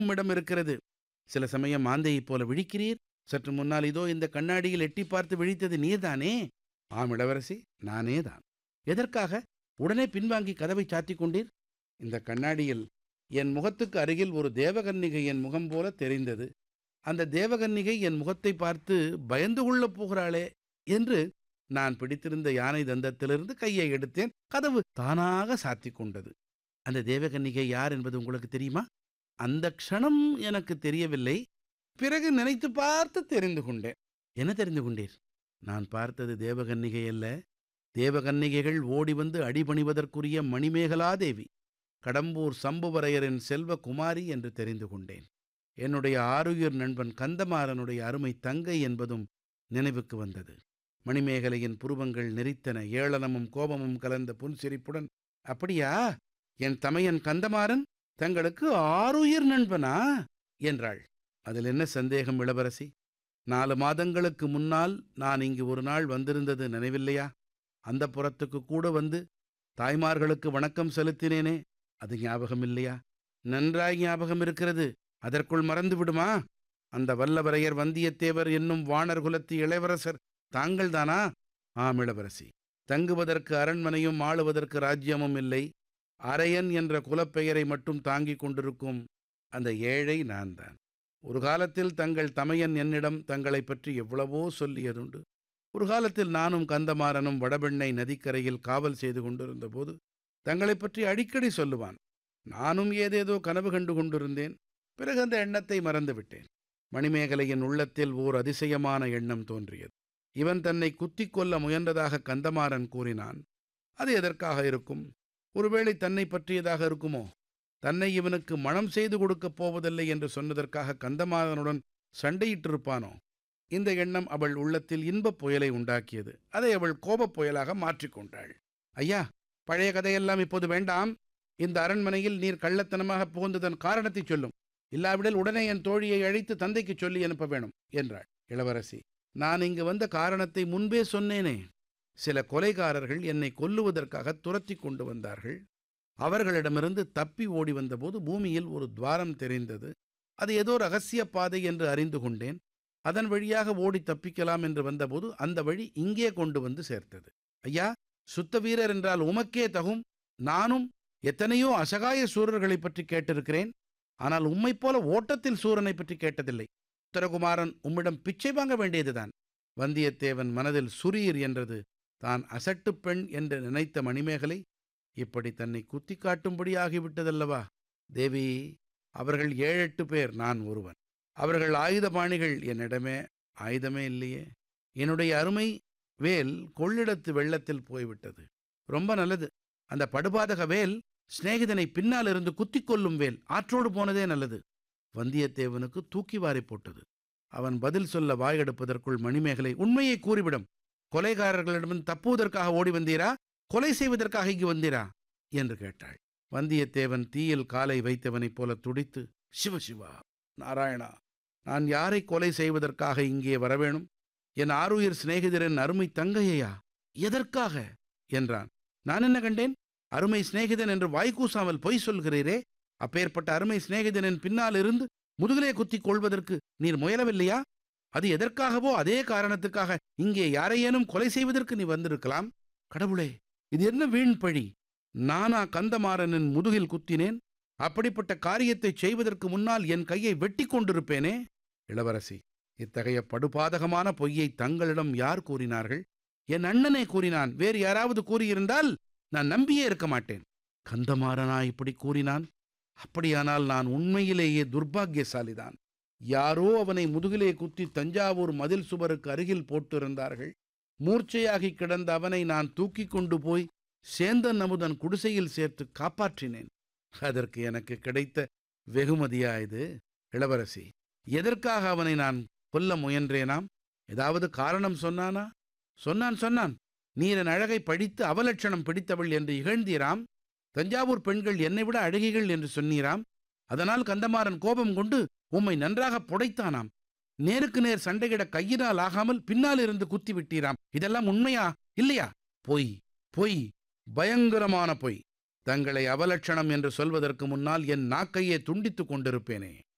உம்மிடம் இருக்கிறது சில சமயம் மாந்தையைப் போல விழிக்கிறீர் சற்று முன்னால் இதோ இந்த கண்ணாடியில் எட்டி பார்த்து விழித்தது நீர்தானே ஆம் இளவரசி நானே தான் எதற்காக உடனே பின்வாங்கி கதவை சாத்திக் கொண்டீர் இந்த கண்ணாடியில் என் முகத்துக்கு அருகில் ஒரு தேவகன்னிகை என் முகம் போல தெரிந்தது அந்த தேவகன்னிகை என் முகத்தை பார்த்து பயந்து கொள்ளப் போகிறாளே என்று நான் பிடித்திருந்த யானை தந்தத்திலிருந்து கையை எடுத்தேன் கதவு தானாக சாத்திக் கொண்டது அந்த தேவகன்னிகை யார் என்பது உங்களுக்கு தெரியுமா அந்த க்ஷணம் எனக்கு தெரியவில்லை பிறகு நினைத்து பார்த்து தெரிந்து கொண்டேன் என்ன தெரிந்து கொண்டீர் நான் பார்த்தது தேவகன்னிகை அல்ல தேவகன்னிகைகள் ஓடி வந்து அடிபணிவதற்குரிய மணிமேகலா தேவி கடம்பூர் சம்புவரையரின் செல்வ குமாரி என்று தெரிந்து கொண்டேன் என்னுடைய ஆருயிர் நண்பன் கந்தமாறனுடைய அருமை தங்கை என்பதும் நினைவுக்கு வந்தது மணிமேகலையின் புருவங்கள் நெறித்தன ஏளனமும் கோபமும் கலந்த புன்சிரிப்புடன் அப்படியா என் தமையன் கந்தமாறன் தங்களுக்கு ஆருயிர் நண்பனா என்றாள் அதில் என்ன சந்தேகம் இளவரசி நாலு மாதங்களுக்கு முன்னால் நான் இங்கு ஒரு நாள் வந்திருந்தது நினைவில்லையா அந்த புறத்துக்கு கூட வந்து தாய்மார்களுக்கு வணக்கம் செலுத்தினேனே அது ஞாபகம் இல்லையா நன்றாய் ஞாபகம் இருக்கிறது அதற்குள் மறந்து விடுமா அந்த வல்லவரையர் வந்தியத்தேவர் என்னும் வாணர் குலத்து இளவரசர் தாங்கள்தானா ஆம் இளவரசி தங்குவதற்கு அரண்மனையும் ஆளுவதற்கு ராஜ்யமும் இல்லை அரையன் என்ற குலப்பெயரை மட்டும் தாங்கிக் கொண்டிருக்கும் அந்த ஏழை நான் தான் ஒரு காலத்தில் தங்கள் தமையன் என்னிடம் தங்களைப் பற்றி எவ்வளவோ சொல்லியதுண்டு ஒரு காலத்தில் நானும் கந்தமாறனும் வடபெண்ணை நதிக்கரையில் காவல் செய்து கொண்டிருந்த போது தங்களைப் பற்றி அடிக்கடி சொல்லுவான் நானும் ஏதேதோ கனவு கண்டு கொண்டிருந்தேன் பிறகு அந்த எண்ணத்தை மறந்துவிட்டேன் மணிமேகலையின் உள்ளத்தில் ஓர் அதிசயமான எண்ணம் தோன்றியது இவன் தன்னை குத்திக் கொள்ள முயன்றதாக கந்தமாறன் கூறினான் அது எதற்காக இருக்கும் ஒருவேளை தன்னை பற்றியதாக இருக்குமோ தன்னை இவனுக்கு மணம் செய்து கொடுக்கப் போவதில்லை என்று சொன்னதற்காக கந்தமாறனுடன் சண்டையிட்டிருப்பானோ இந்த எண்ணம் அவள் உள்ளத்தில் இன்பப் புயலை உண்டாக்கியது அதை அவள் கோபப் புயலாக மாற்றிக்கொண்டாள் ஐயா பழைய கதையெல்லாம் இப்போது வேண்டாம் இந்த அரண்மனையில் நீர் கள்ளத்தனமாக புகுந்ததன் காரணத்தை சொல்லும் இல்லாவிடில் உடனே என் தோழியை அழைத்து தந்தைக்கு சொல்லி அனுப்ப வேணும் என்றாள் இளவரசி நான் இங்கு வந்த காரணத்தை முன்பே சொன்னேனே சில கொலைகாரர்கள் என்னை கொல்லுவதற்காக துரத்தி கொண்டு வந்தார்கள் அவர்களிடமிருந்து தப்பி ஓடி வந்தபோது பூமியில் ஒரு துவாரம் தெரிந்தது அது ஏதோ ரகசிய பாதை என்று அறிந்து கொண்டேன் அதன் வழியாக ஓடி தப்பிக்கலாம் என்று வந்தபோது அந்த வழி இங்கே கொண்டு வந்து சேர்த்தது ஐயா சுத்த வீரர் என்றால் உமக்கே தகும் நானும் எத்தனையோ அசகாய சூரர்களைப் பற்றி கேட்டிருக்கிறேன் ஆனால் உம்மைப் போல ஓட்டத்தில் சூரனை பற்றி கேட்டதில்லை உத்தரகுமாரன் உம்மிடம் பிச்சை வாங்க வேண்டியதுதான் வந்தியத்தேவன் மனதில் சுரீர் என்றது தான் அசட்டுப் பெண் என்று நினைத்த மணிமேகலை இப்படி தன்னை குத்தி காட்டும்படி ஆகிவிட்டதல்லவா தேவி அவர்கள் ஏழெட்டு பேர் நான் ஒருவன் அவர்கள் ஆயுதபாணிகள் என்னிடமே ஆயுதமே இல்லையே என்னுடைய அருமை வேல் கொள்ளிடத்து வெள்ளத்தில் போய்விட்டது ரொம்ப நல்லது அந்த படுபாதக வேல் சிநேகிதனை பின்னால் இருந்து குத்திக் கொள்ளும் வேல் ஆற்றோடு போனதே நல்லது வந்தியத்தேவனுக்கு தூக்கி வாரி போட்டது அவன் பதில் சொல்ல வாயெடுப்பதற்குள் மணிமேகலை உண்மையை கூறிவிடும் கொலைகாரர்களிடம் தப்புவதற்காக ஓடி வந்தீரா கொலை செய்வதற்காக இங்கு வந்தீரா என்று கேட்டாள் வந்தியத்தேவன் தீயில் காலை வைத்தவனைப் போல துடித்து சிவசிவா நாராயணா நான் யாரை கொலை செய்வதற்காக இங்கே வரவேணும் என் ஆருயிர் சிநேகிதரின் அருமை தங்கையா எதற்காக என்றான் நான் என்ன கண்டேன் அருமை சிநேகிதன் என்று வாய்க்கூசாமல் பொய் சொல்கிறீரே அப்பேற்பட்ட அருமை சிநேகிதனின் பின்னால் இருந்து முதுகிலே குத்திக் கொள்வதற்கு நீர் முயலவில்லையா அது எதற்காகவோ அதே காரணத்துக்காக இங்கே யாரையேனும் கொலை செய்வதற்கு நீ வந்திருக்கலாம் கடவுளே இது என்ன வீண் பழி நானா கந்தமாறனின் முதுகில் குத்தினேன் அப்படிப்பட்ட காரியத்தை செய்வதற்கு முன்னால் என் கையை வெட்டி கொண்டிருப்பேனே இளவரசி இத்தகைய படுபாதகமான பொய்யை தங்களிடம் யார் கூறினார்கள் என் அண்ணனே கூறினான் வேறு யாராவது கூறியிருந்தால் நான் நம்பியே இருக்க மாட்டேன் கந்தமாறனா இப்படி கூறினான் அப்படியானால் நான் உண்மையிலேயே துர்பாக்கியசாலிதான் யாரோ அவனை முதுகிலே குத்தி தஞ்சாவூர் மதில் சுவருக்கு அருகில் போட்டிருந்தார்கள் மூர்ச்சையாகி கிடந்த அவனை நான் தூக்கி கொண்டு போய் சேந்தன் அமுதன் குடிசையில் சேர்த்து காப்பாற்றினேன் அதற்கு எனக்கு கிடைத்த வெகுமதியா இது இளவரசி எதற்காக அவனை நான் கொல்ல முயன்றேனாம் ஏதாவது காரணம் சொன்னானா சொன்னான் சொன்னான் நீரன் அழகை படித்து அவலட்சணம் பிடித்தவள் என்று இகழ்ந்தீராம் தஞ்சாவூர் பெண்கள் என்னை விட அழகிகள் என்று சொன்னீராம் அதனால் கந்தமாறன் கோபம் கொண்டு உம்மை நன்றாக புடைத்தானாம் நேருக்கு நேர் சண்டையிட கையினால் ஆகாமல் பின்னால் இருந்து குத்தி விட்டீராம் இதெல்லாம் உண்மையா இல்லையா பொய் பொய் பயங்கரமான பொய் தங்களை அவலட்சணம் என்று சொல்வதற்கு முன்னால் என் நாக்கையே துண்டித்துக் கொண்டிருப்பேனே